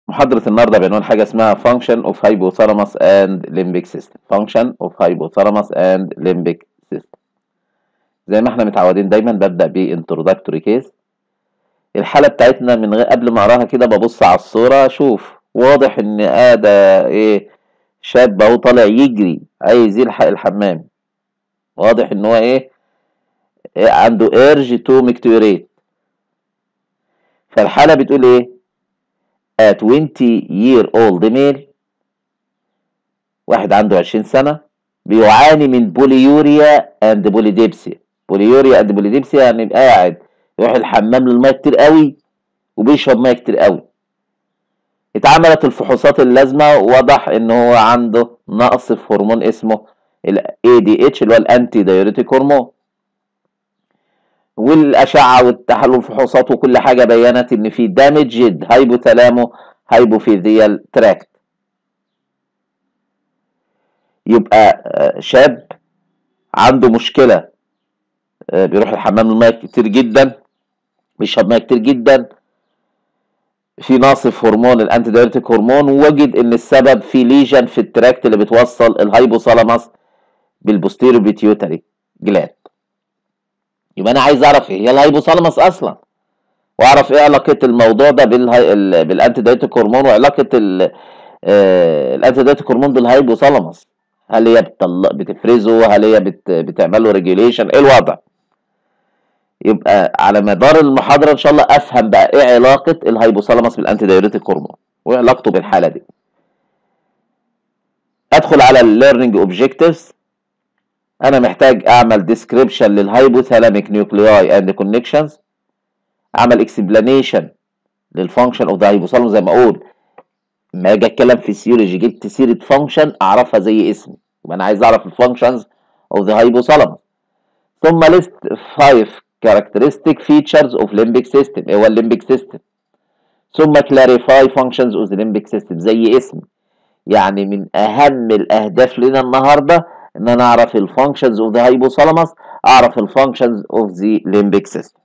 محاضرة النهاردة بعنوان حاجة اسمها Function of Hypothalamus and Limbic System Function of Hypothalamus and Limbic System زي ما احنا متعودين دايما ببدأ ب Introductory Case الحالة بتاعتنا من غير قبل ما اقراها كده ببص على الصورة اشوف واضح ان اه ده ايه شاب اهو طالع يجري عايز يلحق الحمام واضح ان هو ايه, إيه عنده urge to micturate فالحالة بتقول ايه a 20 year old male واحد عنده 20 سنة بيعاني من بوليوريا اند بوليديبسيا بوليوريا اند بوليديبسيا يعني يبقى قاعد يروح الحمام للميه كتير قوي وبيشرب ميه كتير قوي اتعملت الفحوصات اللازمه ووضح ان هو عنده نقص في هرمون اسمه ال ADH اللي هو الانتي دايوريتيك هرمون والاشعه والتحلل الفحوصات وكل حاجه بينت ان في دامجد هايبوثالامو هايبوفيزيال تراكت يبقى شاب عنده مشكله بيروح الحمام الميه كتير جدا بيشرب ميه كتير جدا في نقص في هرمون الانتي دايوريتيك هرمون ووجد ان السبب في ليجن في التراكت اللي بتوصل الهايبوثالاموس بالبوستيريو بيتيوتري جلاند يبقى انا عايز اعرف ايه هي الهايبوثالاموس اصلا واعرف ايه علاقه الموضوع ده بالهاي... بالانتي دايوريتيك هرمون وعلاقه ال... آه... الانتي دايوريتيك هرمون بالهايبوثالاموس هل هي بتطل... بتفرزه هل هي بت... بتعمل له ريجوليشن ايه الوضع يبقى على مدار المحاضره ان شاء الله افهم بقى ايه علاقه الهايبوثالاموس بالانتي دايوريتيك هرمون وايه علاقته بالحاله دي ادخل على الليرنينج اوبجكتيفز انا محتاج اعمل ديسكريبشن للهايبوثالاميك نيوكلياي اند كونكشنز اعمل اكسبلانيشن للفانكشن اوف ذا هايبوثالاموس زي ما اقول ما اجي اتكلم في السيولوجي جبت سيره فانكشن اعرفها زي اسمي يبقى انا عايز اعرف الفانكشنز اوف ذا هايبوثالاموس ثم ليست 5 characteristic features of limbic system ايه هو الليمبيك سيستم ثم clarify functions of the limbic system زي اسمي يعني من اهم الاهداف لنا النهارده ان انا اعرف الفانكشنز اوف ذا هايبوثالاموس اعرف الفانكشنز اوف ذا ليمبيك سيستم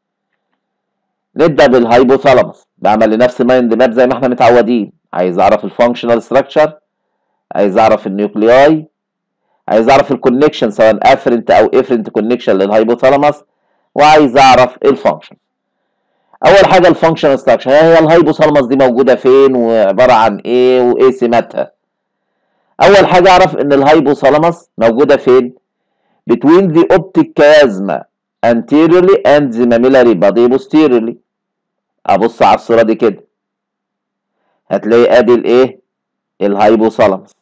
نبدا بالهايبوثالاموس بعمل لنفسي مايند ماب زي ما احنا متعودين عايز اعرف الفانكشنال ستراكشر عايز اعرف النيوكلياي عايز اعرف الكونكشن سواء افرنت او افرنت كونكشن للهايبوثالاموس وعايز اعرف الفانكشن اول حاجه الفانكشن ستراكشر هي الهايبوثالاموس دي موجوده فين وعباره عن ايه وايه سماتها اول حاجه اعرف ان الهايبوثالاموس موجوده فين between the optic chiasma anteriorly and the mammillary body posteriorly ابص على الصوره دي كده هتلاقي ادي الايه الهايبوثالاموس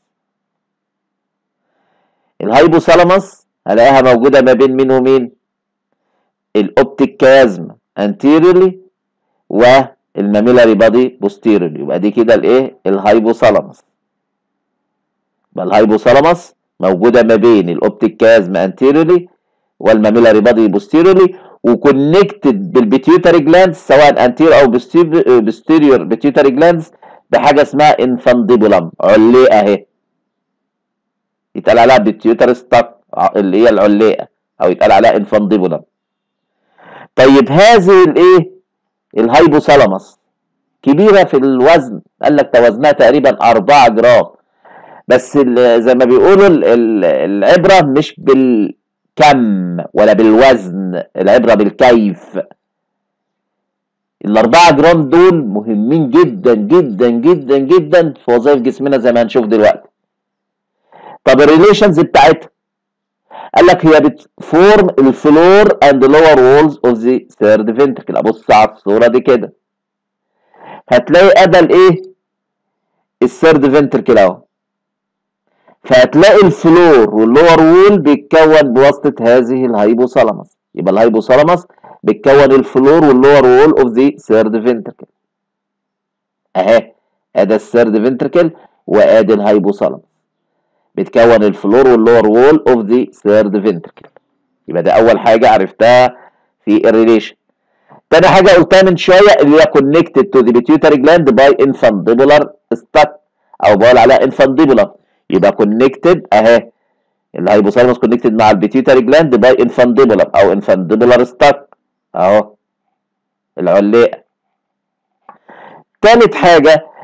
الهايبوثالاموس هلاقيها موجوده ما بين مين ومين الاوبتيك كيازما anteriorly والماميلاري بادي posteriorly يبقى دي كده الايه الهايبوثالاموس يبقى الهايبوثالاموس موجوده ما بين الاوبتيك كيازما anteriorly والماميلاري بادي posteriorly وكونكتد بالبيتيوتري جلاندز سواء انتير او بوستيريور بيتيوتري جلاندز بحاجه اسمها انفانديبولم علقه اهي يتقال عليها بيتيوتري ستاك اللي هي العلقه او يتقال عليها انفانديبولم طيب هذه الايه الهايبوثالاموس كبيره في الوزن قال لك ده وزنها تقريبا 4 جرام بس زي ما بيقولوا العبره مش بالكم ولا بالوزن العبره بالكيف الأربعة جرام دول مهمين جدا جدا جدا جدا في وظائف جسمنا زي ما هنشوف دلوقتي طب الريليشنز بتاعتها قال لك هي بتفورم الفلور اند لور وولز اوف ذا ثيرد فينتركل ابص على الصوره دي كده هتلاقي ادى الايه الثيرد فينتركل اهو فهتلاقي الفلور واللور وول بيتكون بواسطه هذه الهايبوثالاموس يبقى الهايبوثالاموس بتكون الفلور واللور وول اوف ذا ثيرد فينتركل اهي ادي الثيرد فينتركل وادي الهايبوثالاموس بتكون الفلور واللور وول اوف ذا ثيرد فينتركل يبقى ده اول حاجه عرفتها في الريليشن تاني حاجه قلتها من شويه اللي هي كونكتد تو ذا بيتيوتري جلاند باي انفانديبولار ستاك او بقول عليها انفانديبولار يبقى كونكتد اهي الهايبوثالاموس كونكتد مع البيتيوتري جلاند باي انفانديبولار او انفانديبولار ستاك اهو العلاقه تالت حاجه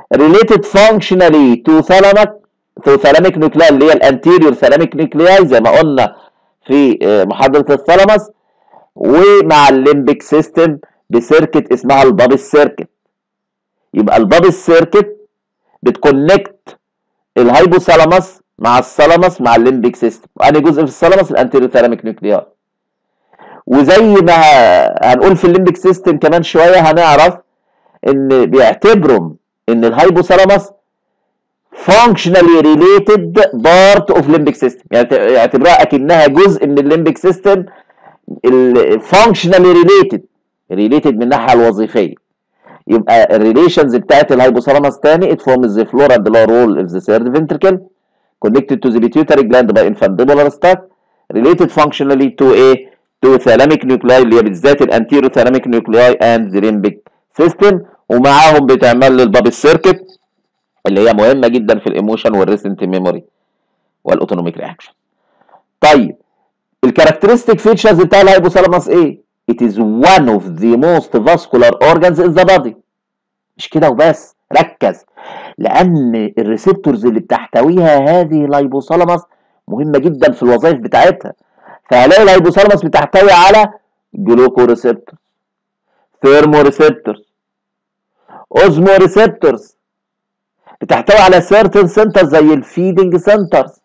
related functionally to thalamic to thalamic nuclei اللي هي الانتيريور ثالاميك nuclei زي ما قلنا في محاضره الثالاموس ومع الليمبيك سيستم بسيركت اسمها البابل سيركت يبقى البابل سيركت بتكونكت الهايبوثالاموس مع الثالاموس مع الليمبيك سيستم وأنهي جزء في الثالاموس الانتيريور ثالاميك نيوكليار وزي ما هنقول في الليمبيك سيستم كمان شويه هنعرف ان بيعتبروا ان الهايبوثالاموس functionally related part of limbic system يعني يعتبروها اكنها جزء من الليمبيك سيستم functionally related related من الناحيه الوظيفيه يبقى الريليشنز بتاعت الهايبوثالاموس تاني it forms the floor and lower wall of the third ventricle connected to the pituitary gland by infundibular stalk related functionally to a to thalamic nuclei اللي هي بالذات الانتيرو thalamic nuclei and the limbic system ومعاهم بتعمل لي البابل سيركت اللي هي مهمه جدا في الايموشن والريسنت ميموري والاوتونوميك رياكشن طيب الكاركترستيك فيتشرز بتاع الهايبوثالاموس ايه it is one of the most vascular organs in the body مش كده وبس ركز لان الريسبتورز اللي بتحتويها هذه الهايبوثالاموس مهمه جدا في الوظائف بتاعتها فهلاقي الهايبوثالاموس بتحتوي على جلوكو ريسبتورز ثيرمو ريسبتورز اوزمو ريسبتورز بتحتوي على سيرتن سنتر زي الفيدنج سنترز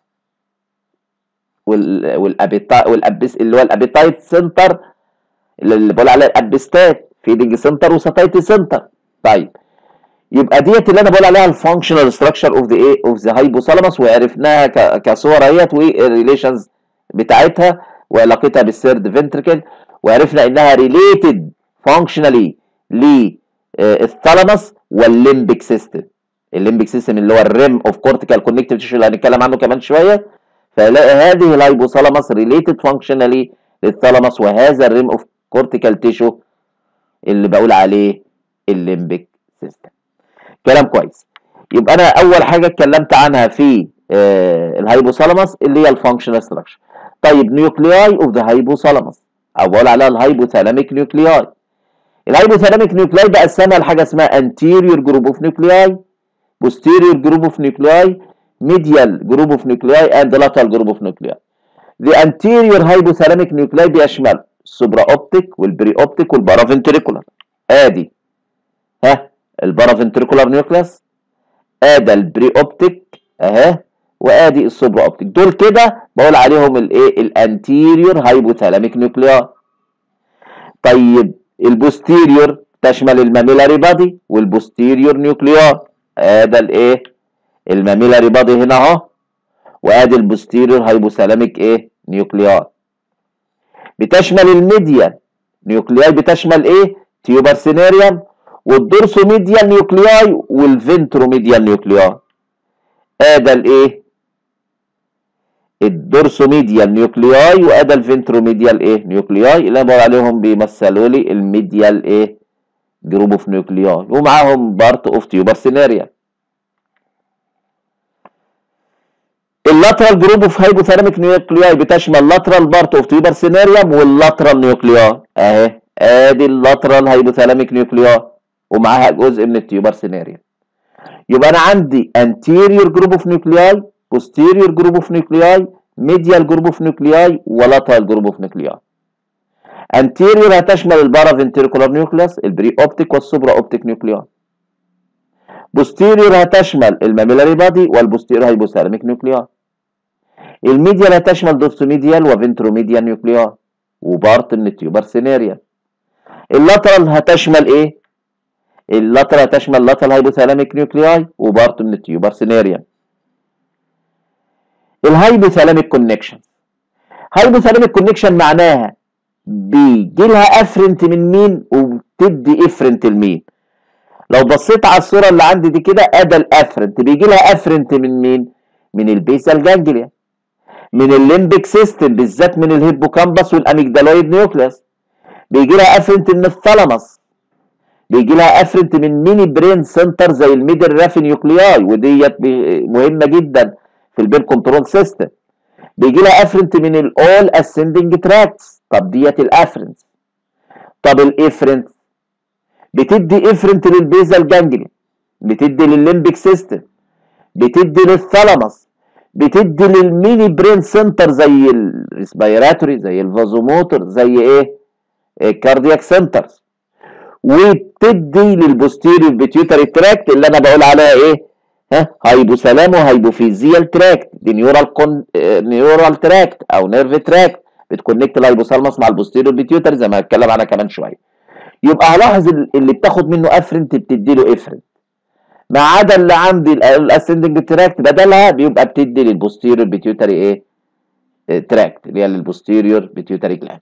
وال والابيتا والابس اللي هو الابيتايت سنتر اللي بقول عليه الابستات فيدنج سنتر وساتايتي سنتر طيب يبقى ديت اللي انا بقول عليها الفانكشنال ستراكشر اوف ذا ايه اوف ذا هايبوثالاموس وعرفناها كصور اهيت والريليشنز بتاعتها وعلاقتها بالثيرد فنتركل وعرفنا انها ريليتد فانكشنالي للثالاموس والليمبيك سيستم الليمبيك سيستم اللي هو الريم اوف كورتيكال كونكتيف تيشو اللي هنتكلم عنه كمان شويه فلاقي هذه الهايبوثالاموس ريليتد فانكشنالي للثالاموس وهذا الريم اوف كورتيكال تيشو اللي بقول عليه الليمبيك سيستم كلام كويس يبقى انا اول حاجه اتكلمت عنها في آه الهايبوثالاموس اللي هي الفانكشنال ستراكشر طيب نيوكلياي اوف ذا هايبوثالاموس او بقول عليها الهايبوثالاميك نيوكلياي الهايبوثالاميك نيوكلياي بقسمها لحاجه اسمها anterior جروب اوف نيوكلياي posterior جروب اوف نيوكلياي medial جروب اوف نيوكلياي and lateral جروب اوف نيوكلياي the anterior hypothalamic nuclei بيشمل السوبرا اوبتيك والبري اوبتيك والبارافنتريكولار ادي ها البارافنتريكولار نيوكليس ادي البري اوبتيك اهي وادي السوبرا اوبتيك دول كده بقول عليهم الايه الانتيريور هايبوثالاميك نيوكليار طيب البوستيريور تشمل الماميلاري بادي والبوستيريور نيوكليار ادي الايه الماميلاري بادي هنا اهو وادي البوستيريور هايبوثالاميك ايه نيوكليار بتشمل الميديال نيوكلياي بتشمل ايه تيوبر سينيريوم والدورسوميديال نيوكلياي والفنتروميديال نيوكلياي ادى الايه الدورسوميديال نيوكلياي وادى الفنتروميديال ايه نيوكلياي اللي انا بقول عليهم بيمثلوا لي الميديال ايه جروب اوف نيوكلياي ومعاهم بارت اوف تيوبر سينيريوم اللاترال جروب اوف هايبوثالاميك نيوكلياي بتشمل لاترال بارت اوف تيوبر سينيريوم واللاترال نيوكلياي اهي ادي اللاترال هايبوثالاميك نيوكلياي ومعاها جزء من التيوبر سينيريوم يبقى انا عندي anterior جروب اوف نيوكلياي posterior جروب اوف نيوكلياي medial جروب اوف نيوكلياي ولاترال جروب اوف نيوكلياي anterior هتشمل البارافنتريكولار نيوكليوس البري اوبتيك والسوبرا اوبتيك نيوكلياي posterior هتشمل الماميلاري بادي والبوستيريور هايبوثالاميك نيوكلياي الميديال هتشمل دوستوميديال وفنتروميديال نيوكلياي وبارت من التيوبر سينيريا اللاترال هتشمل ايه اللاترال هتشمل لاترال هايبوثالاميك نيوكلياي وبارت من التيوبر سينيريا الهايبوثالاميك كونكشن هايبوثالاميك كونكشن معناها بيجي لها افرنت من مين وبتدي افرنت لمين لو بصيت على الصوره اللي عندي دي كده ادى الافرنت بيجي لها افرنت من مين من البيسال جانجليا من الليمبيك سيستم بالذات من الهيبوكامبس والاميجدالويد نيوكليس بيجي لها افرنت من الثالاموس بيجي لها افرنت من ميني برين سنتر زي الميدل رافي نيوكلياي وديت مهمه جدا في البين كنترول سيستم بيجي لها افرنت من الاول اسندنج تراكس طب ديت الافرنت طب الافرنت بتدي افرنت للبيزال جانجلي بتدي للليمبيك سيستم بتدي للثالاموس بتدي للميني برين سنتر زي الريسبيراتوري زي الفازوموتور زي ايه الكاردياك سنترز وبتدي للبوستيريور بيتيوتري تراكت اللي انا بقول عليها ايه ها هايبوثالامو هايبوفيزيال تراكت دي نيورال كون نيورال تراكت او نيرف تراكت بتكونكت الهايبوثالاموس مع البوستيريور بيتيوتري زي ما هتكلم عنها كمان شويه يبقى هلاحظ اللي بتاخد منه افرنت بتدي له افرنت ما عدا اللي عندي الاسندنج تراكت بدلها بيبقى بتدي للبوستيريور بيتيوتري ايه تراكت اللي هي للبوستيريور بيتيوتري جلاند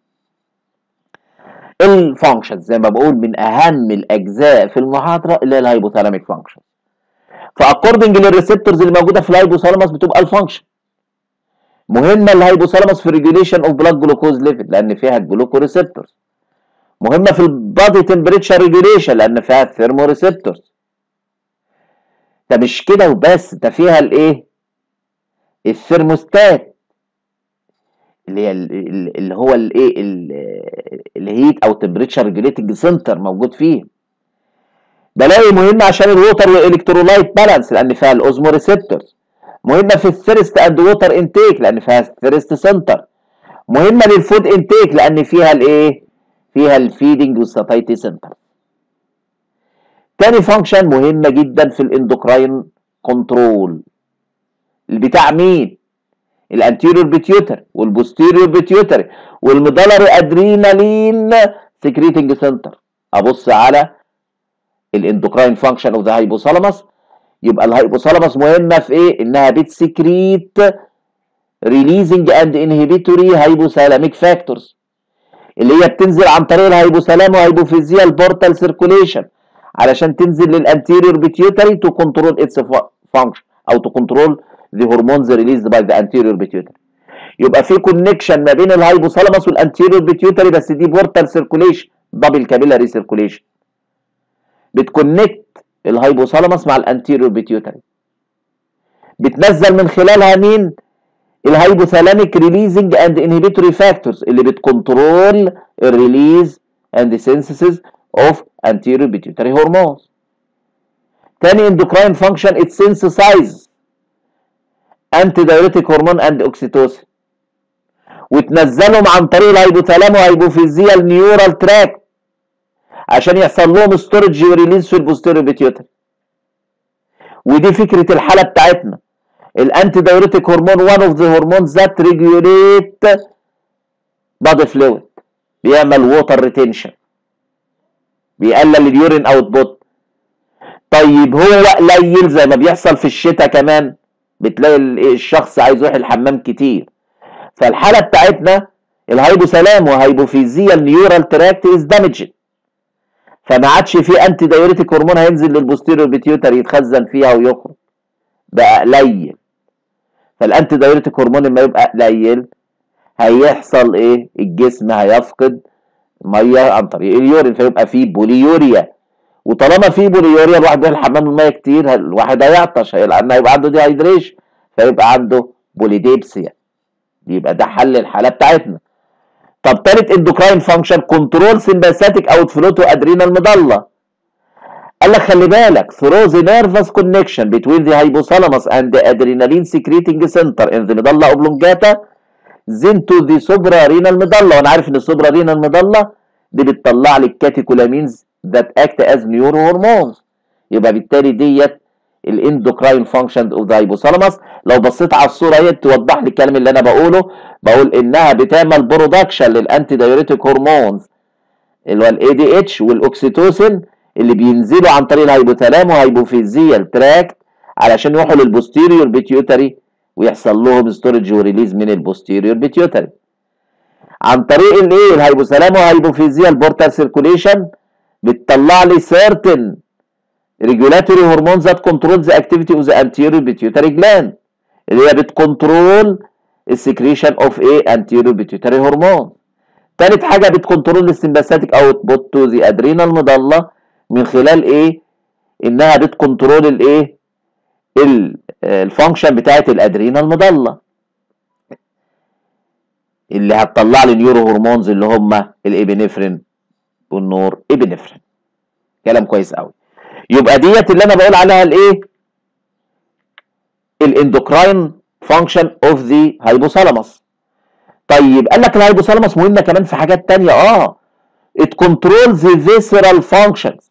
الفانكشن زي ما بقول من اهم الاجزاء في المحاضره اللي هي الهايبوثالاميك فانكشن فاكوردنج للريسبتورز اللي موجوده في الهايبوثالاموس بتبقى الفانكشن مهمه الهايبوثالاموس في ريجوليشن اوف بلاد جلوكوز ليفل لان فيها الجلوكو ريسبتورز مهمه في البادي تمبريتشر ريجوليشن لان فيها الثيرمو ريسبتورز ده مش كده وبس ده فيها الايه الثيرموستات اللي هي اللي هو الايه الهيت او تمبريتشر ريجوليتنج سنتر موجود فيه بلاقي مهمه عشان الووتر والالكترولايت بالانس لان فيها الاوزمو ريسبتورز مهمه في الثيرست اند ووتر انتيك لان فيها الثيرست سنتر مهمه للفود انتيك لان فيها الايه فيها الفيدنج والساتايتي سنتر تاني فانكشن مهمه جدا في الاندوكراين كنترول بتاع مين الانتيريور بيتيوتر والبوستيريور بيتيوتري والمدلري ادرينالين سكريتنج سنتر ابص على الاندوكراين فانكشن اوف ذا هايبوثالاموس يبقى الهايبوثالاموس مهمه في ايه انها بتسكريت ريليزنج اند انهبيتوري هايبوثالاميك فاكتورز اللي هي بتنزل عن طريق الهايبوثالامو هايبوفيزيال بورتال سيركوليشن علشان تنزل للانتيريور بيتيوتري تو كنترول اتس فانكشن او تو كنترول the hormones released by the anterior pituitary يبقى في كونكشن ما بين الهايبوثالاموس والانتيريور بيتيوتري بس دي بورتال سيركوليشن دبل كابيلاري سيركوليشن بتكونكت الهايبوثالاموس مع الانتيريور بيتيوتري بتنزل من خلالها مين الهايبوثالاميك ريليزنج اند انهبيتوري فاكتورز اللي بتكنترول الريليز اند سينثيسيس اوف anterior pituitary hormones تاني endocrine function it synthesizes antidiuretic hormone and oxytocin وتنزلهم عن طريق الهايبوثالامو هايبوفيزيال نيورال تراك عشان يحصل لهم ستورج وريليز في البوستيريور بيتيوتري ودي فكره الحاله بتاعتنا الانتي دايوريتيك هرمون وان اوف ذا هرمونز ذات ريجوليت بادي فلويد بيعمل ووتر ريتنشن بيقلل اليورين اوت بوت طيب هو قليل زي ما بيحصل في الشتاء كمان بتلاقي الشخص عايز يروح الحمام كتير فالحاله بتاعتنا الهايبوثالام وهايبوفيزيال نيورال تراكت از دامجد فما عادش في انتي دايوريتيك هرمون هينزل للبوستيريور بيتيوتري يتخزن فيها ويخرج بقى قليل فالانتي دايوريتيك هرمون لما يبقى قليل هيحصل ايه الجسم هيفقد ميه عن طريق اليورين فيبقى فيه بوليوريا وطالما في بوليوريا الواحد بيروح الحمام الميه كتير الواحد هيعطش لان هيبقى عنده دي هيدريشن فيبقى عنده بوليديبسيا يبقى ده حل الحاله بتاعتنا طب تالت اندوكراين فانكشن كنترول سمباثيك اوت فلو تو ادرينال مضله قال لك خلي بالك through the nervous connection between the hypothalamus and the adrenaline secreting center in the medulla oblongata then to the suprarenal medulla وانا عارف ان السوبرارينال مضله دي بتطلع لي الكاتيكولامينز that act as neurohormones يبقى بالتالي ديت الاندوكراين فانكشن اوف ذا هايبوثالاموس لو بصيت على الصوره هي توضح لي الكلام اللي انا بقوله بقول انها بتعمل برودكشن للانتي دايوريتيك هرمونز اللي هو الاي دي اتش والاوكسيتوسين اللي بينزلوا عن طريق الهايبوثالامو هايبوفيزيال تراكت علشان يروحوا للبوستيريور بيتيوتري ويحصل لهم ستورج وريليز من البوستيريور بيتيوتري عن طريق الايه الهايبوثالامو هايبوفيزيال بورتال سيركوليشن بتطلع لي certain regulatory hormones that controls the activity of the anterior pituitary gland اللي هي بتكنترول السكريشن اوف ايه anterior pituitary hormone تالت حاجه بتكنترول السمباثيك اوتبوت تو ذا ادرينال مضله من خلال ايه انها بتكنترول الايه الفانكشن بتاعت الادرينال مضله اللي هتطلع لي نيورو هرمونز اللي هم الابنفرين والنور ابنفرين كلام كويس قوي يبقى ديت اللي انا بقول عليها الايه الاندوكراين فانكشن اوف ذا هايبوثالاموس طيب قال لك الهايبوثالاموس مهمه كمان في حاجات تانية اه it controls the visceral functions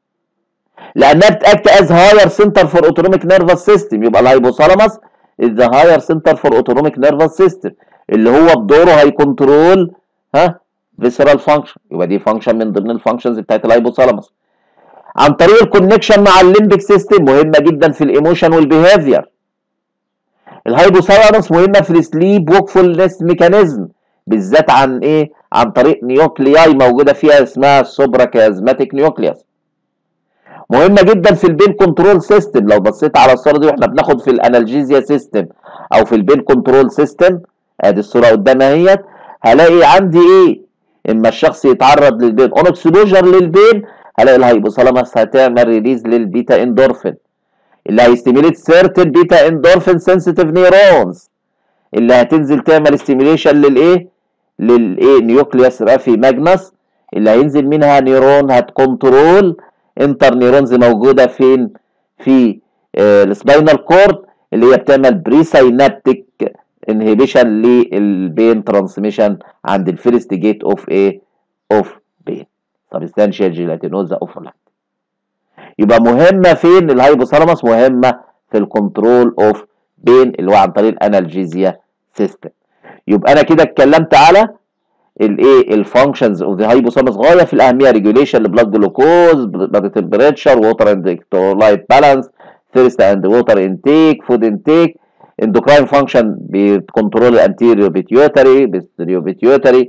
لانها بتاكت از هاير سنتر فور اوتونوميك نيرفس سيستم يبقى الهايبوثالاموس is the higher center for autonomic nervous system اللي هو بدوره هيكنترول ها visceral function يبقى دي فانكشن من ضمن الفانكشنز بتاعت الهايبوثالاموس عن طريق الكونكشن مع الليمبيك سيستم مهمه جدا في الايموشن والبيهافير الهايبوثالاموس مهمه في السليب ووكفولنس ميكانيزم بالذات عن ايه عن طريق نيوكلياي موجوده فيها اسمها السوبرا كازماتيك نيوكليوس مهمه جدا في البين كنترول سيستم لو بصيت على الصوره دي واحنا بناخد في الانالجيزيا سيستم او في البين كنترول سيستم ادي الصوره قدامي اهيت هلاقي عندي ايه اما الشخص يتعرض للبين اون اكسبوجر للبين هلاقي الهايبوثالاموس هتعمل ريليز للبيتا اندورفين اللي هيستيميليت سيرتن بيتا اندورفين سنسيتيف نيورونز اللي هتنزل تعمل ستيميليشن للايه للايه نيوكليوس رافي ماجنس اللي هينزل منها نيرون هتكنترول انتر نيرونز موجوده فين في آه السباينال كورد اللي هي بتعمل بري ساينابتيك انهبيشن للبين ترانسميشن عند الفيرست جيت اوف ايه اوف بين سبستانشال جيلاتينوزا اوف لاند يبقى مهمه فين الهايبوثالاموس مهمه في الكنترول اوف بين اللي هو عن طريق الانالجيزيا سيستم يبقى انا كده اتكلمت على الايه الفانكشنز اوف ذا هايبوثالاموس غايه في الاهميه ريجوليشن لبلاد جلوكوز بلاد تمبريتشر ووتر اند الكترولايت بالانس ثيرست اند ووتر انتيك فود انتيك اندوكراين فانكشن بتكنترول الانتيريو بيتيوتري بيستريو بيتيوتري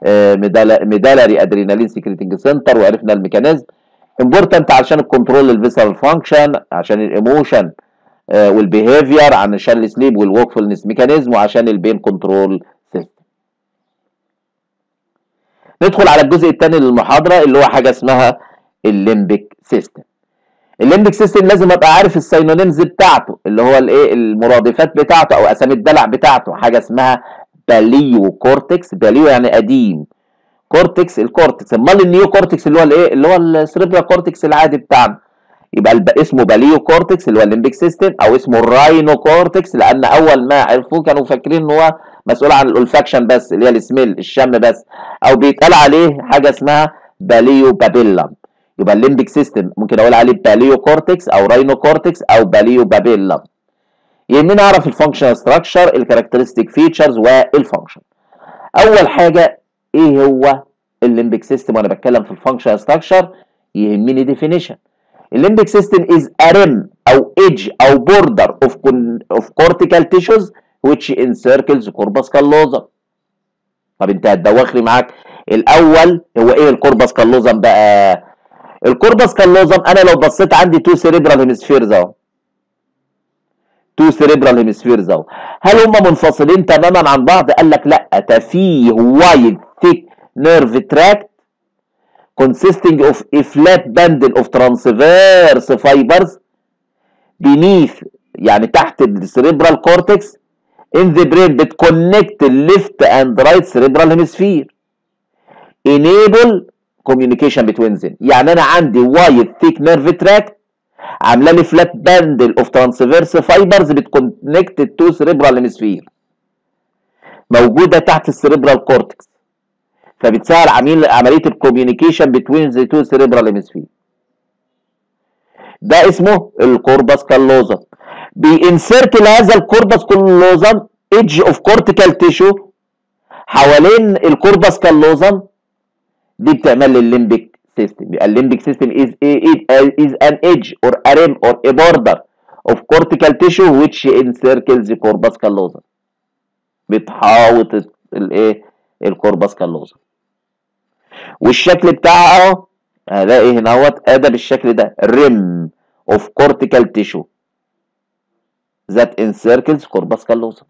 ميدالري ادرينالين سكريتنج سنتر وعرفنا الميكانيزم امبورتنت عشان الكنترول الفيسرال فانكشن عشان الايموشن والبيهيفير عشان السليب والوكفولنس ميكانيزم وعشان البين كنترول سيستم ندخل على الجزء الثاني للمحاضره اللي هو حاجه اسمها الليمبيك سيستم الليمبيك سيستم لازم ابقى عارف الساينونيمز بتاعته اللي هو الايه المرادفات بتاعته او اسامي الدلع بتاعته حاجه اسمها باليو كورتكس باليو يعني قديم كورتكس الكورتكس امال النيو كورتكس اللي هو الايه اللي هو السريبرا كورتكس العادي بتاعنا يبقى الب... اسمه باليو كورتكس اللي هو الليمبيك سيستم او اسمه الراينو كورتكس لان اول ما عرفوه كانوا فاكرين ان هو مسؤول عن الالفاكشن بس اللي هي السميل الشم بس او بيتقال عليه حاجه اسمها باليو بابيلم يبقى الليمبيك سيستم ممكن اقول عليه باليو كورتكس او راينو كورتكس او باليو بابيلم يهمني اعرف الفانكشنال ستراكشر الكاركترستيك فيتشرز والفانكشن اول حاجه ايه هو الليمبيك سيستم وانا بتكلم في الفانكشنال ستراكشر يهمني ديفينيشن الليمبيك سيستم is a rim او edge او border of of cortical tissues which encircles corpus callosum طب انت هتدوخني معاك الاول هو ايه الكوربس كالوزم بقى الكوربس كالوزم انا لو بصيت عندي تو سيريبرال هيمسفيرز اهو تو سيريبرال هيمسفيرز اهو هل هم منفصلين تماما عن بعض قال لك لا ده فيه وايد ثيك نيرف تراكت consisting of a flat bundle of transverse fibers beneath يعني تحت السريبرال كورتكس in the brain بتكونكت left and right cerebral hemisphere enable communication between them يعني انا عندي wide thick nerve tract عامله لي flat bundle of transverse fibers بتكونكت التو cerebral hemisphere موجوده تحت السريبرال كورتكس فبتسهل عميل عمليه الكوميونيكيشن بين ذا تو سيريبرال هيمسفير ده اسمه الكوربس كالوزم بينسرت لهذا الكوربس كالوزم ايدج اوف كورتيكال تيشو حوالين الكوربس كالوزم دي بتعمل لي الليمبيك سيستم يبقى الليمبيك سيستم is is an edge or a rim or a border of cortical tissue which encircles the corpus callosum بتحاوط الايه الكوربس كالوزم والشكل بتاعها اهو هلاقي هنا اهوت ادى بالشكل ده ريم اوف كورتيكال تيشو ذات انسيركلز كوربس كالوزم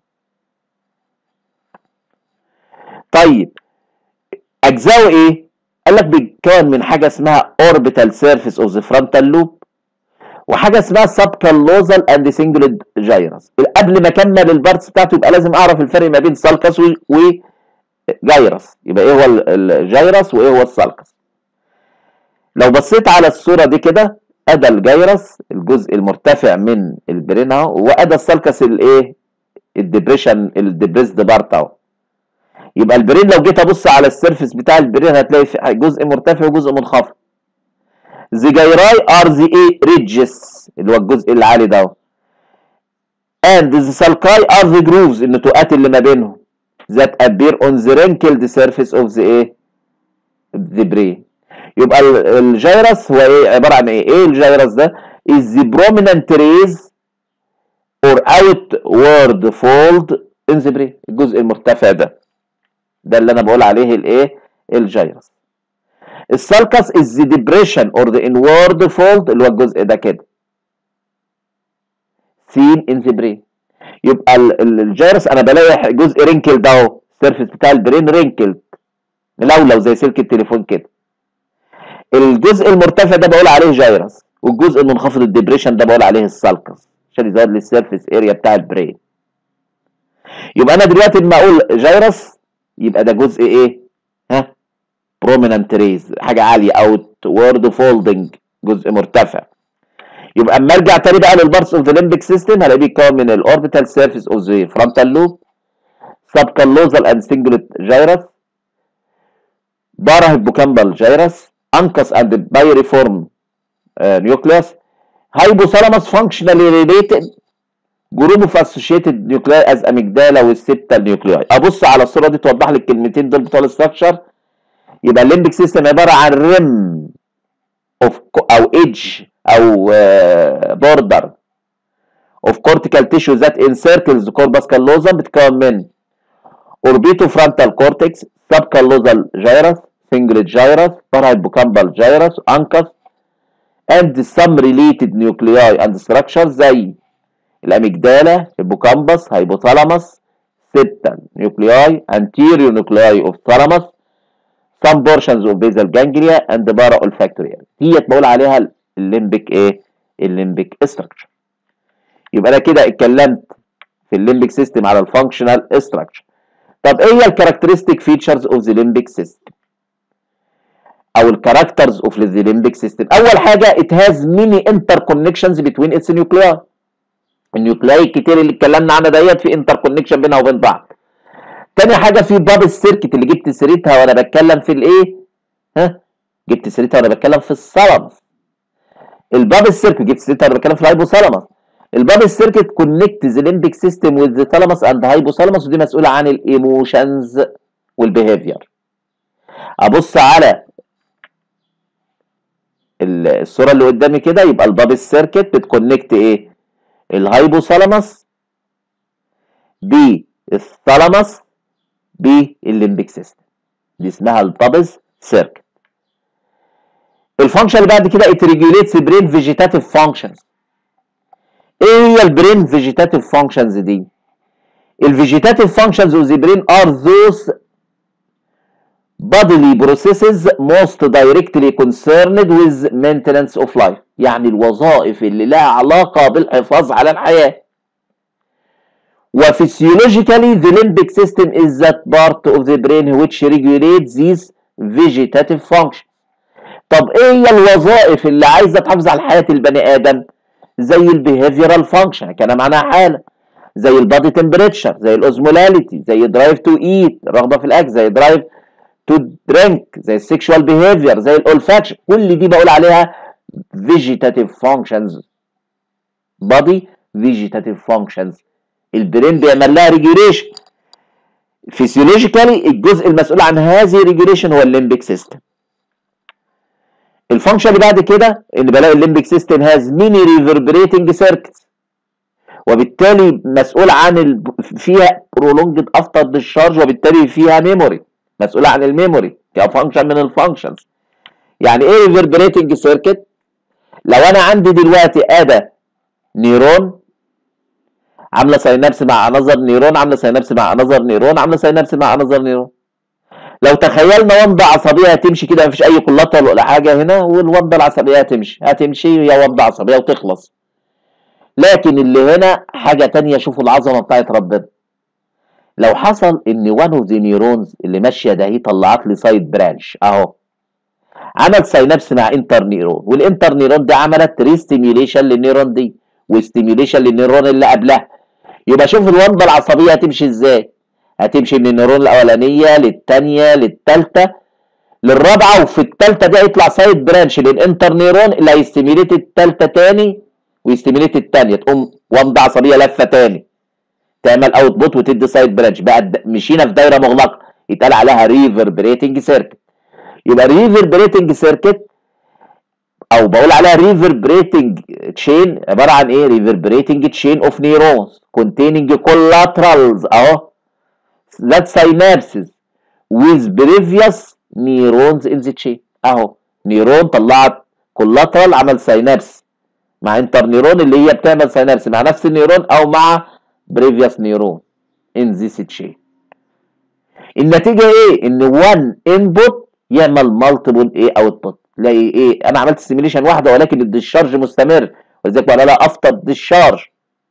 طيب اجزاؤه ايه قال لك بيتكون من حاجه اسمها اوربيتال سيرفيس اوف ذا فرونتال لوب وحاجه اسمها سب كالوزال اند سنجلد جايرس قبل ما اكمل البارتس بتاعته يبقى لازم اعرف الفرق ما بين سالكس و جايرس يبقى ايه هو الجايرس وايه هو السالكس لو بصيت على الصوره دي كده ادى الجيرس الجزء المرتفع من البرين اهو وادى السالكس الايه الدبريشن الدبريسد بارت اهو يبقى البرين لو جيت ابص على السيرفيس بتاع البرين هتلاقي في جزء مرتفع وجزء منخفض the gyri are the a ridges اللي هو الجزء العالي ده اهو. and the sulci are the grooves النتوءات اللي ما بينهم that appear on the wrinkled surface of the ايه the brain يبقى ال- الجيرس هو ايه عباره عن ايه ايه الجيرس ده is the prominent rays or outward fold in the brain الجزء المرتفع ده ده اللي انا بقول عليه الايه الجيرس السالكس is the depression or the inward fold اللي هو الجزء ده كده seen in the brain يبقى ال- ال- الجيرس انا بلاقي جزء رينكل ده اهو السيرفيس بتاع البرين رينكل ملولو زي سلك التليفون كده الجزء المرتفع ده بقول عليه جيرس والجزء المنخفض الدبريشن ده بقول عليه السالكس عشان يزود لي السيرفيس اريا بتاع البرين يبقى انا دلوقتي لما اقول جيرس يبقى ده جزء ايه ها بروميننت ريز حاجه عاليه اوت وورد فولدنج جزء مرتفع يبقى اما ارجع تاني بقى للبارتس اوف ذا ليمبيك سيستم هلاقيه بيتكون من الاوربيتال سيرفيس اوف ذا فرونتال لوب سبكالوزال اند سنجلت جيرس بارا هيبوكامبال جيرس انكس اند بايريفورم نيوكليوس هايبوثالاموس فانكشنالي ريليتد جروب اوف اسوشيتد نيوكلاي از اميجدالا والسبتال نيوكلياي ابص على الصوره دي توضح لي الكلمتين دول بتوع الاستراكشر يبقى الليمبيك سيستم عباره عن ريم اوف او ايدج او بوردر اوف كورتيكال تيشو ذات انسيركلز كوربس كالوزم بتتكون من اوربيتو فرونتال كورتكس سب كالوزال جايرس سنجلت جايرس باراهيبوكامبال جايرس انكس and some related nuclei and structures زي الاميجدالا هيبوكامبس هايبوثالاموس septal nuclei anterior nuclei of thalamus some portions of basal ganglia and para olfactory ديت بقول عليها الليمبيك ايه الليمبيك structure يبقى انا كده اتكلمت في الليمبيك سيستم على الفانكشنال structure طب ايه هي الكاركترستيك فيتشرز اوف ذا ليمبيك سيستم او الكاركترز اوف ذا ليمبيك سيستم اول حاجه it has many interconnections between its nuclei النيوكلاي الكتير اللي اتكلمنا عنها ديت في انتركونكشن بينها وبين بعض تاني حاجه في باب السيركت اللي جبت سيرتها وانا بتكلم في الايه ها جبت سيرتها وانا بتكلم في الثالاموس الباب السيركت جبت سيرتها وانا بتكلم في الهايبوثالاموس الباب السيركت كونكت ذا ليمبيك سيستم وذ ذا ثالاموس اند هايبوثالاموس ودي مسؤوله عن الايموشنز والبيهيفير ابص على الصوره اللي قدامي كده يبقى الباب السيركت بتكونكت ايه الهايبوثالاموس بالثالاموس بالليمبيك سيستم دي اسمها البابز سيركت الفانكشن اللي بعد كده it regulates brain vegetative functions ايه هي البرين vegetative functions دي الفيجيتاتيف functions of the brain are those bodily processes most directly concerned with maintenance of life يعني الوظائف اللي لها علاقة بالحفاظ على الحياة وphysiologically the limbic system is that part of the brain which regulates these vegetative functions طب ايه هي الوظائف اللي عايزة تحافظ على حياة البني آدم زي البيهيفيرال فانكشن كان معناها حالة زي البادي تمبريتشر زي الاوزمولاليتي زي درايف تو ايت رغبة في الاكل زي درايف تو درينك زي السكشوال بيهيفير زي الاولفاكشن كل دي بقول عليها فيجيتاتيف فانكشنز بادي فيجيتاتيف فانكشنز البرين بيعمل لها ريجوليشن فيسيولوجيكالي الجزء المسؤول عن هذه الريجوليشن هو الليمبيك سيستم الفانكشن اللي بعد كده ان بلاقي الليمبيك سيستم هاز ميني ريفربريتنج سيركتس وبالتالي مسؤول عن ال... فيها برولونجد افتر ديشارج وبالتالي فيها ميموري مسؤول عن الميموري كفانكشن من الفانكشنز يعني ايه ريفربريتنج سيركت لو انا عندي دلوقتي ادى نيرون عامله سينابس مع انذر نيرون عامله سينابس مع انذر نيرون عامله سينابس مع انذر نيرون لو تخيلنا ومضه عصبيه هتمشي كده مفيش اي كولاتر ولا حاجه هنا والومضه العصبيه هتمشي هتمشي هي ومضه عصبيه وتخلص لكن اللي هنا حاجه تانية شوفوا العظمه بتاعت ربنا لو حصل ان وان اوف ذا نيورونز اللي ماشيه ده هي طلعت لي سايد برانش اهو عمل ساينابس مع انتر نيرون والانتر نيرون دي عملت ريستيميوليشن للنيرون دي وستيميوليشن للنيرون اللي قبلها يبقى شوف الوضع العصبيه هتمشي ازاي هتمشي من النيرون الاولانيه للثانيه للثالثه للرابعه وفي الثالثه دي هيطلع سايد برانش للانتر نيرون اللي هيستيميليت الثالثه تاني ويستيميليت الثانيه تقوم ومضه عصبيه لفه تاني تعمل اوت بوت وتدي سايد برانش بقى مشينا في دايره مغلقه يتقال عليها ريفربريتنج سيركت يبقى ريفربريتنج سيركت او بقول عليها ريفربريتنج تشين عباره عن ايه ريفربريتنج تشين اوف نيورونز containing collaterals اهو that synapses with previous neurons in the chain اهو نيرون طلعت collateral عمل ساينابس مع انتر نيرون اللي هي بتعمل ساينابس مع نفس النيرون او مع previous neuron in this chain النتيجه ايه ان one input يعمل multiple ايه output تلاقي ايه انا عملت سيميليشن واحده ولكن الديشارج مستمر ولذلك بقول لها افتر ديشارج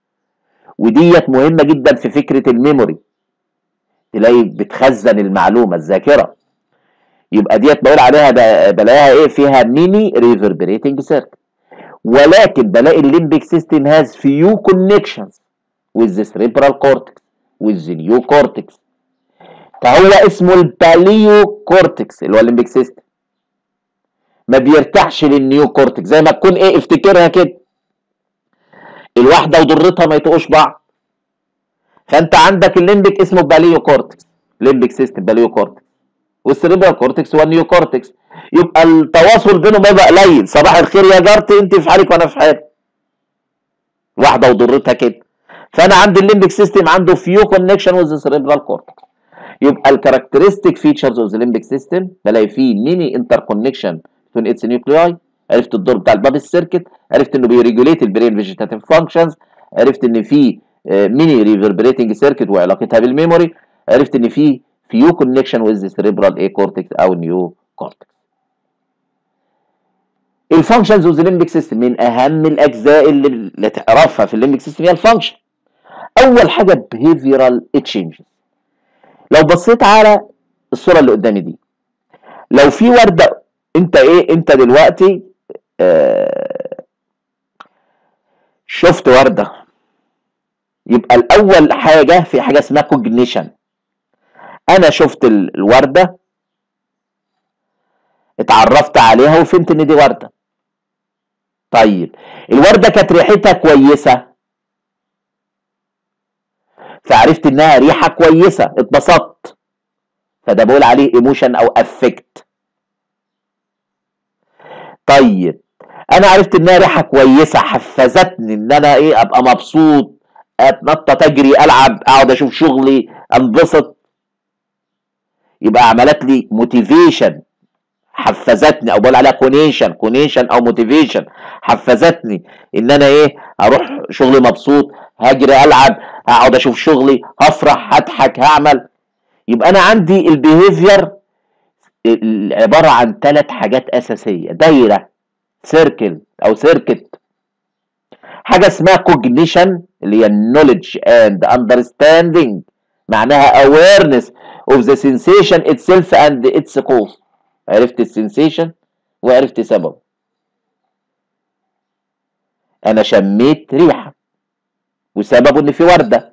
وديت مهمه جدا في فكره الميموري تلاقي بتخزن المعلومه الذاكره يبقى ديت بقول عليها بلاقيها ايه فيها ميني ريفربريتنج سيركت ولكن بلاقي الليمبيك سيستم هاز فيو كونكشنز with the cerebral cortex with the new cortex فهو اسمه الباليو كورتكس اللي هو الليمبيك سيستم ما بيرتاحش للنيو كورتكس زي ما تكون ايه افتكرها كده الواحده وضرتها ما يطقوش بعض فانت عندك الليمبيك اسمه باليو كورتكس ليمبيك سيستم باليو كورتكس والسيريبرال كورتكس هو النيو كورتكس يبقى التواصل بينهم يبقى قليل صباح الخير يا جارتي انت في حالك وانا في حالي واحده وضرتها كده فانا عندي الليمبيك سيستم عنده فيو كونكشن وذ سيريبرال كورتكس يبقى الكاركترستيك فيتشرز اوف ذا ليمبيك سيستم بلاقي فيه ميني انتر كونكشن بين اتس نيوكلياي عرفت الدور بتاع البابل سيركت عرفت انه بيريجوليت البرين فيجيتاتيف فانكشنز عرفت ان في ميني ريفربريتنج سيركت وعلاقتها بالميموري عرفت ان في فيو كونكشن ويز سيريبرال اي كورتكس او نيو كورتكس الفانكشنز اوف ذا ليمبيك سيستم من اهم الاجزاء اللي, اللي تعرفها في الليمبيك سيستم هي الفانكشن اول حاجه behavioral changes لو بصيت على الصوره اللي قدامي دي لو في ورده انت ايه انت دلوقتي آه شفت ورده يبقى الاول حاجه في حاجه اسمها كوجنيشن انا شفت الورده اتعرفت عليها وفهمت ان دي ورده طيب الورده كانت ريحتها كويسه فعرفت انها ريحه كويسه اتبسطت فده بقول عليه ايموشن او افكت طيب انا عرفت انها ريحه كويسه حفزتني ان انا ايه ابقى مبسوط اتنطط اجري العب اقعد اشوف شغلي انبسط يبقى عملت لي موتيفيشن حفزتني او بقول عليها كونيشن كونيشن او موتيفيشن حفزتني ان انا ايه اروح شغلي مبسوط هجري العب هقعد اشوف شغلي هفرح هضحك هعمل يبقى انا عندي البيهيفير عباره عن ثلاث حاجات اساسيه دايره سيركل او سيركت حاجه اسمها كوجنيشن اللي هي knowledge and understanding معناها awareness of the sensation itself and its cause عرفت السنسيشن وعرفت سببه انا شميت ريحه وسببه ان في ورده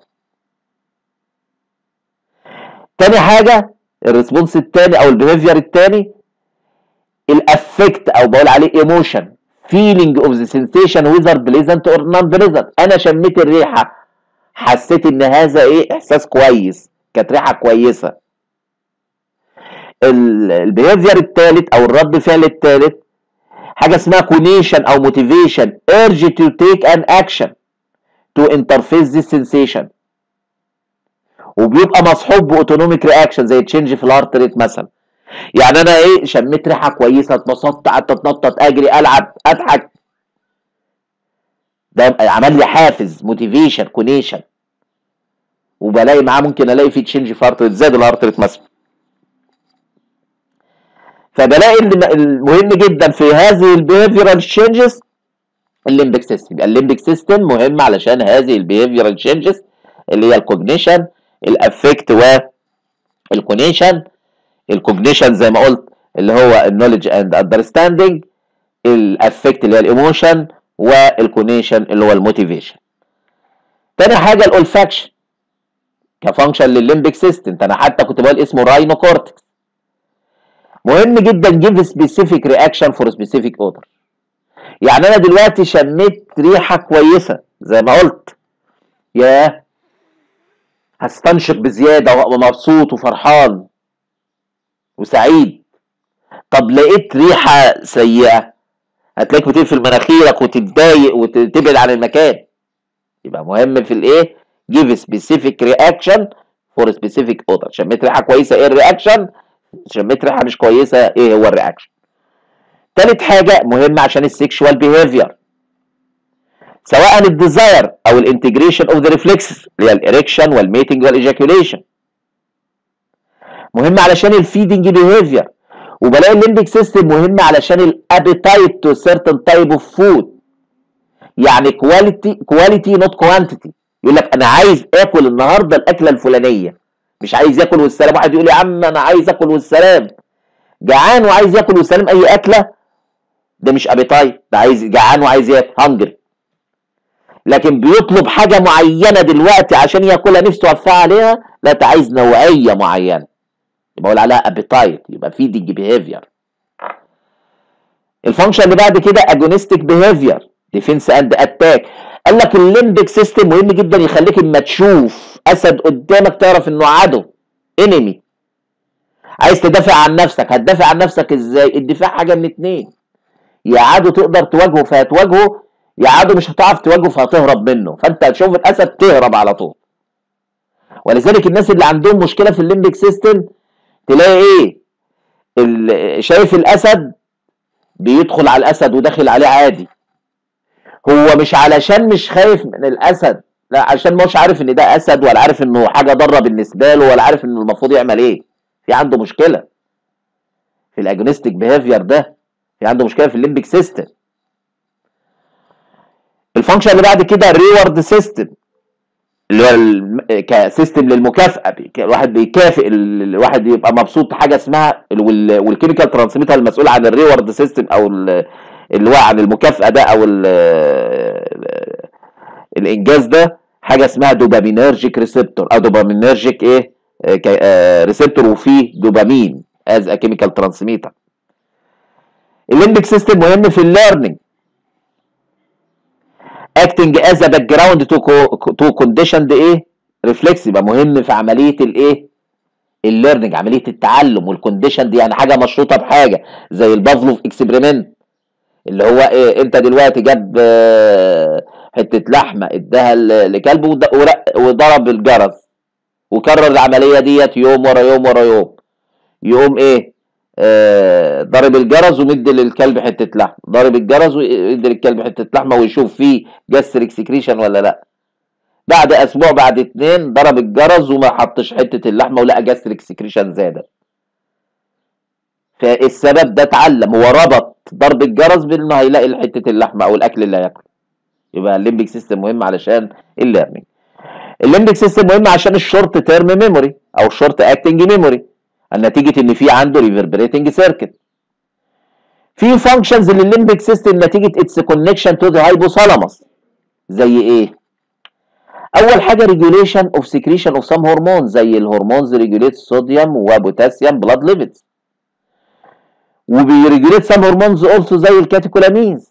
تاني حاجه الريسبونس التاني او البيهيفير التاني الافكت او بقول عليه ايموشن feeling of the sensation whether pleasant or non pleasant انا شميت الريحه حسيت ان هذا ايه احساس كويس كانت ريحه كويسه البيهيفير الثالث او الرد فعل الثالث حاجه اسمها كونيشن او موتيفيشن urge to take an action to interface this sensation وبيبقى مصحوب باوتونوميك رياكشن زي تشينج في الهارت ريت مثلا يعني انا ايه شميت ريحه كويسه اتبسطت قعدت اتنطط اجري العب اضحك ده عمل لي حافز موتيفيشن كونيشن وبلاقي معاه ممكن الاقي في تشينج في هارت ريت زاد الهارت ريت مثلا فبلاقي المهم جدا في هذه البيهيفيرال تشينجز الليمبيك سيستم يبقى الليمبيك سيستم مهم علشان هذه البيهيفيرال تشينجز اللي هي الكوجنيشن الافكت والكونيشن الكوجنيشن زي ما قلت اللي هو النولج اند اندرستاندينج الافكت اللي هي الايموشن والكونيشن اللي هو الموتيفيشن تاني حاجه الاولفاكشن كفانكشن للليمبيك سيستم انا حتى كنت بقول اسمه راينو كورتكس مهم جدا جيف سبيسيفيك رياكشن فور سبيسيفيك اودر يعني انا دلوقتي شميت ريحه كويسه زي ما قلت ياه هستنشق بزياده وابقى مبسوط وفرحان وسعيد طب لقيت ريحه سيئه هتلاقيك بتقفل مناخيرك وتتضايق وتبعد عن المكان يبقى مهم في الايه give specific reaction for specific odor شميت ريحه كويسه ايه الرياكشن شميت ريحه مش كويسه ايه هو الرياكشن تالت حاجه مهمه عشان السيكشوال بيهيفير سواء الديزاير او الانتجريشن اوف ذا ريفلكسز اللي هي الاريكشن والميتنج والايجاكيوليشن مهم علشان الفيدنج بيهيفير وبلاقي الليمبيك سيستم مهم علشان الابيتايت تو سيرتن تايب اوف فود يعني كواليتي كواليتي نوت كوانتيتي يقول لك انا عايز اكل النهارده الاكله الفلانيه مش عايز ياكل والسلام واحد يقول يا عم انا عايز اكل والسلام جعان وعايز ياكل والسلام اي اكله ده مش ابيتايت ده عايز جعان وعايز ياكل هنجري لكن بيطلب حاجه معينه دلوقتي عشان ياكلها نفسه وفاه عليها لا انت عايز نوعيه معينه يبقى اقول عليها ابيتايت يبقى فيدنج بيهيفير الفانكشن اللي بعد كده اجونستيك بيهيفير ديفنس اند اتاك قال لك الليمبيك سيستم مهم جدا يخليك اما تشوف اسد قدامك تعرف انه عدو انمي عايز تدافع عن نفسك هتدافع عن نفسك ازاي الدفاع حاجه من اتنين يا عدو تقدر تواجهه فهتواجهه يا عدو مش هتعرف تواجهه فهتهرب منه فانت هتشوف الاسد تهرب على طول ولذلك الناس اللي عندهم مشكله في الليمبيك سيستم تلاقي ايه شايف الاسد بيدخل على الاسد وداخل عليه عادي هو مش علشان مش خايف من الاسد لا عشان مش عارف ان ده اسد ولا عارف انه حاجه ضاره بالنسبه له ولا عارف انه المفروض يعمل ايه في عنده مشكله في الاجونستيك بيهيفير ده في عنده مشكله في الليمبيك سيستم الفانكشن اللي بعد كده الريورد سيستم اللي هو كسيستم للمكافاه الواحد بيكافئ الواحد يبقى مبسوط حاجه اسمها والكيميكال ترانسميتر المسؤول عن الريورد سيستم او اللي هو عن المكافاه ده او الانجاز ده حاجه اسمها دوبامينرجيك ريسبتور او دوبامينرجيك ايه ريسبتور وفيه دوبامين از ا كيميكال ترانسميتر الليمبيك سيستم مهم في الليرنينج اكتنج از ا باك جراوند تو تو كونديشند ايه ريفلكس يبقى مهم في عمليه الايه الليرنينج عمليه التعلم والكونديشن دي يعني حاجه مشروطه بحاجه زي البافلوف اكسبيرمنت اللي هو ايه انت دلوقتي جاب حته لحمه اداها لكلب وضرب الجرس وكرر العمليه ديت يوم ورا يوم ورا يوم يقوم ايه آه ضرب الجرس ومدي للكلب حته لحمه ضرب الجرس ويدي للكلب حته لحمه ويشوف فيه جاستريك سكريشن ولا لا بعد اسبوع بعد اتنين ضرب الجرس وما حطش حته اللحمه ولقى جاستريك سكريشن زادت فالسبب ده اتعلم هو ربط ضرب الجرس بانه هيلاقي حته اللحمه او الاكل اللي هياكله يبقى الليمبيك سيستم مهم علشان الليرنينج الليمبيك سيستم مهم عشان الشورت تيرم ميموري او الشورت اكتنج ميموري نتيجه ان في عنده ريفربريتنج سيركت في فانكشنز للليمبيك سيستم نتيجه اتس كونكشن تو ذا هايبوثالاموس زي ايه اول حاجه ريجوليشن اوف سكريشن اوف سام هرمون زي الهرمونز ريجوليت صوديوم وبوتاسيوم بلاد ليفلز وبيريجوليت سام هرمونز اولسو زي الكاتيكولامينز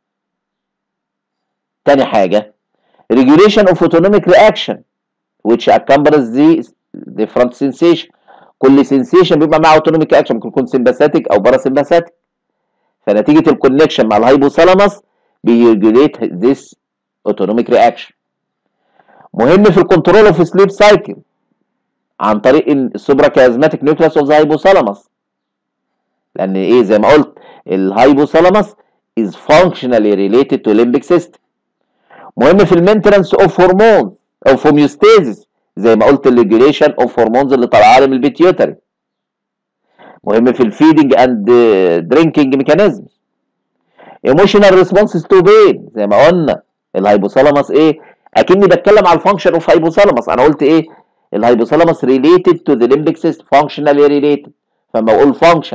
تاني حاجه regulation of autonomic reaction which accompanies the different sensation كل sensation بيبقى معاه autonomic action ممكن يكون sympathetic او parasympathetic فنتيجه الكونكشن مع الهايبوثالاموس بيريجوليت this autonomic reaction مهم في الكنترول اوف سليب سايكل عن طريق السوبرا كازماتيك نيوكليس اوف ذا هايبوثالاموس لان ايه زي ما قلت الهايبوثالاموس is functionally related to limbic system مهم في المينتنس اوف هرمون او هوميوستاسيس زي ما قلت الريجوليشن اوف هرمونز اللي طالعه لي من البيتيوتري مهم في الفيدنج اند درينكينج ميكانيزم ايموشنال ريسبونسز تو بين زي ما قلنا الهايبوثالاموس ايه اكني بتكلم على الفانكشن اوف هايبوثالاموس انا قلت ايه الهايبوثالاموس ريليتد تو ذا ليمبيك سيستم فانكشنالي ريليتد فلما اقول فانكشنز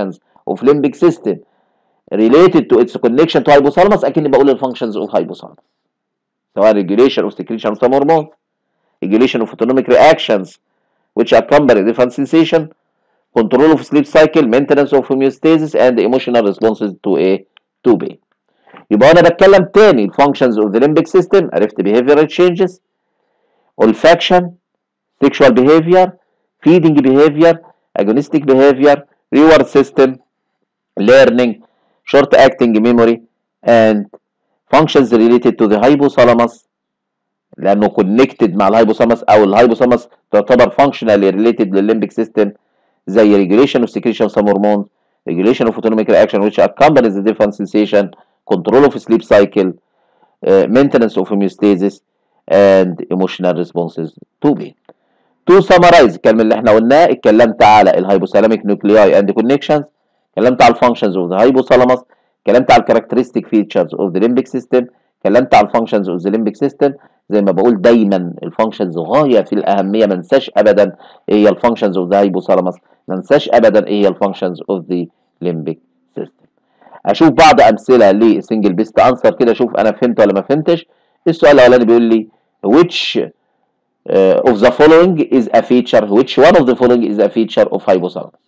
of limbic system related to its connection to hypothalamus اكني بقول الفانكشنز of hypothalamus سواء regulation of secretion of some hormones regulation of autonomic reactions which accompany different sensation control of sleep cycle maintenance of homeostasis and emotional responses to a to pain يبقى انا بتكلم تاني functions of the limbic system عرفت behavioral changes olfaction sexual behavior feeding behavior agonistic behavior reward system learning short acting memory and functions related to the hypothalamus لانه connected مع الهايبوثالاموس او الهايبوثالاموس تعتبر functionally related للليمبيك سيستم زي regulation of secretion of some hormones regulation of autonomic reaction which accompanies the different sensation control of sleep cycle uh, maintenance of homeostasis and emotional responses to pain to summarize الكلام اللي احنا قلناه اتكلمت على الهايبوثالاميك نيوكلياي اند كونكشنز اتكلمت على الفانكشنز اوف ذا hypothalamus اتكلمت على الكاركترستيك فيتشرز اوف ذا ليمبيك سيستم اتكلمت على الفانكشنز اوف ذا ليمبيك سيستم زي ما بقول دايما الفانكشنز غايه في الاهميه ما انساش ابدا ايه هي الفانكشنز اوف ذا hypothalamus ما انساش ابدا ايه هي الفانكشنز اوف ذا ليمبيك سيستم اشوف بعض امثله لسنجل بيست انسر كده اشوف انا فهمت ولا ما فهمتش السؤال الاولاني بيقول لي which uh, of the following is a feature which one of the following is a feature of hypothalamus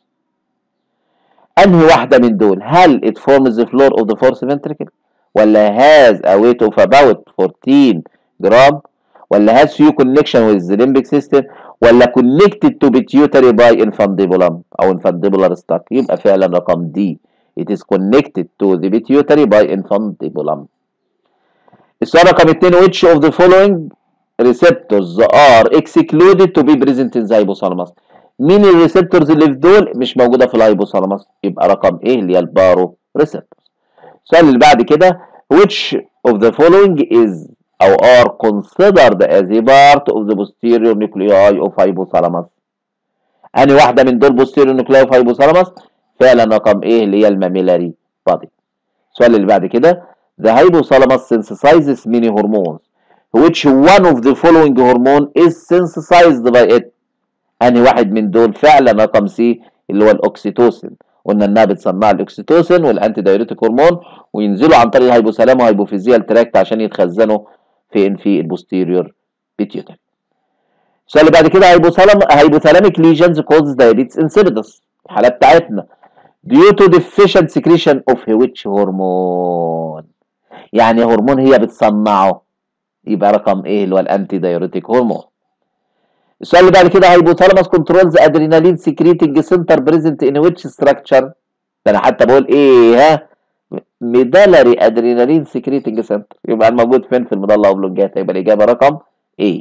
انهي واحده من دول هل it forms the floor of the fourth ventricle ولا has a weight of about 14 جرام ولا has few connection with the limbic system ولا connected to pituitary by infundibulum او infundibular stalk يبقى فعلا رقم دي it is connected to the pituitary by infundibulum السؤال رقم 2 which of the following receptors are excluded to be present in the hypothalamus مين الريسبتورز اللي في دول مش موجوده في الهايبوثالاموس يبقى رقم ايه اللي هي البارو ريسبتورز السؤال اللي بعد كده which of the following is او are considered as a part of the posterior nuclei of hypothalamus انهي واحده من دول posterior nuclei of hypothalamus فعلا رقم ايه اللي هي الماميلاري بادي السؤال اللي بعد كده the hypothalamus synthesizes many hormones which one of the following hormone is synthesized by it انهي واحد من دول فعلا رقم سي اللي هو الاوكسيتوسين قلنا انها بتصنع الاكسيتوسين والانتي دايوريتيك هرمون وينزلوا عن طريق الهايبوثالامو هايبوفيزيال تراكت عشان يتخزنوا فين في البوستيريور بيتيوتري السؤال اللي بعد كده هايبوثالام هايبوثالاميك ليجنز كوز دايابيتس انسيبيدس الحاله بتاعتنا due to deficient secretion of which hormone يعني هرمون هي بتصنعه يبقى رقم ايه اللي هو الانتي دايوريتيك هرمون السؤال اللي بعد كده هايبوثالاموس كنترولز ادرينالين سكريتنج سنتر بريزنت ان ويتش ستراكشر ده انا حتى بقول ايه ها ميدالري ادرينالين سكريتنج سنتر يبقى الموجود فين في المضله اوبلونجاتا يبقى الاجابه رقم ايه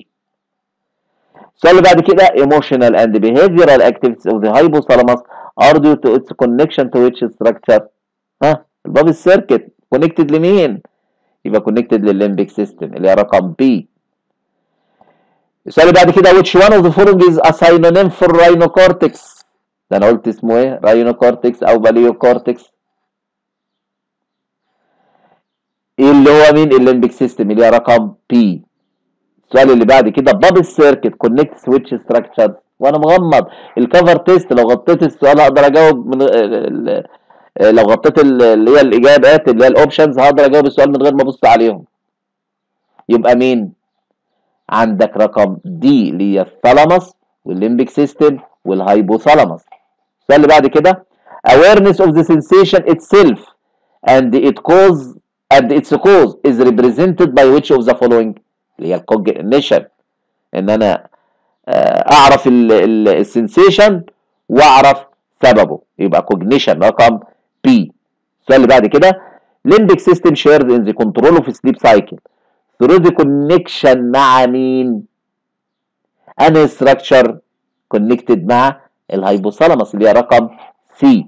السؤال اللي بعد كده emotional and behavioral activities of the hypothalamus are due to its connection to which structure ها الباب السيركت connected لمين يبقى connected للليمبيك سيستم اللي هي رقم بي السؤال اللي بعد كده which one of the following is a synonym for rhinocortex ده انا قلت اسمه ايه rhinocortex او باليوكورتكس ايه اللي هو مين الليمبيك سيستم اللي هي رقم بي السؤال اللي بعد كده بابل سيركت كونكت سويتش ستراكشر وانا مغمض الكفر تيست لو غطيت السؤال هقدر اجاوب من لو غطيت اللي هي الاجابات اللي هي الاوبشنز هقدر اجاوب السؤال من غير ما ابص عليهم يبقى مين عندك رقم دي اللي هي الثالاموس والليمبيك سيستم والهايبوثالاموس السؤال اللي بعد كده awareness of the sensation itself and it cause and its cause is represented by which of the following اللي هي الكوجنيشن ان انا اعرف السنسيشن واعرف سببه يبقى كوجنيشن رقم بي السؤال اللي بعد كده limbic system shared in the control of sleep cycle through the connection مع مين انهي structure connected مع الهايبوثالاموس اللي هي رقم سي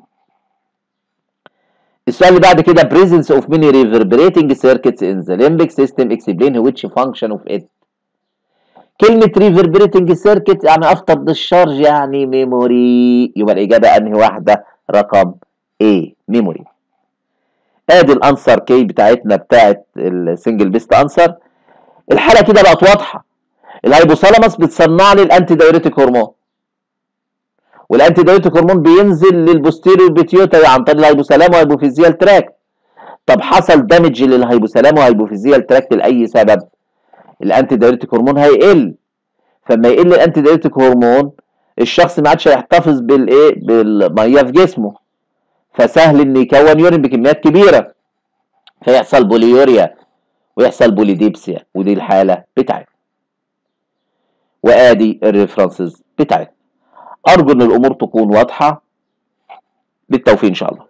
السؤال اللي بعد كده presence of many reverberating circuits in the limbic system explain which function of it كلمة reverberating circuit يعني افتر discharge يعني ميموري يبقى الإجابة أنهي واحدة رقم A ميموري ادي الانسر كي بتاعتنا بتاعت السنجل بيست انسر الحالة كده بقت واضحة الهايبوثالاموس بتصنع لي الانتي دايوريتيك هرمون والانتي دايوريتيك هرمون بينزل للبوستيريور بيتيوتري عن طريق الهايبوثالامو وهايبوفيزيال تراكت طب حصل دامج للهايبوثالامو وهايبوفيزيال تراكت لاي سبب الانتي دايوريتيك هرمون هيقل فما يقل الانتي دايوريتيك هرمون الشخص ما عادش هيحتفظ بالايه بالميه في جسمه فسهل ان يكون يورين بكميات كبيره فيحصل بوليوريا ويحصل بوليديبسيا ودي الحاله بتاعتنا وادي الريفرنسز بتاعتنا ارجو ان الامور تكون واضحه بالتوفيق ان شاء الله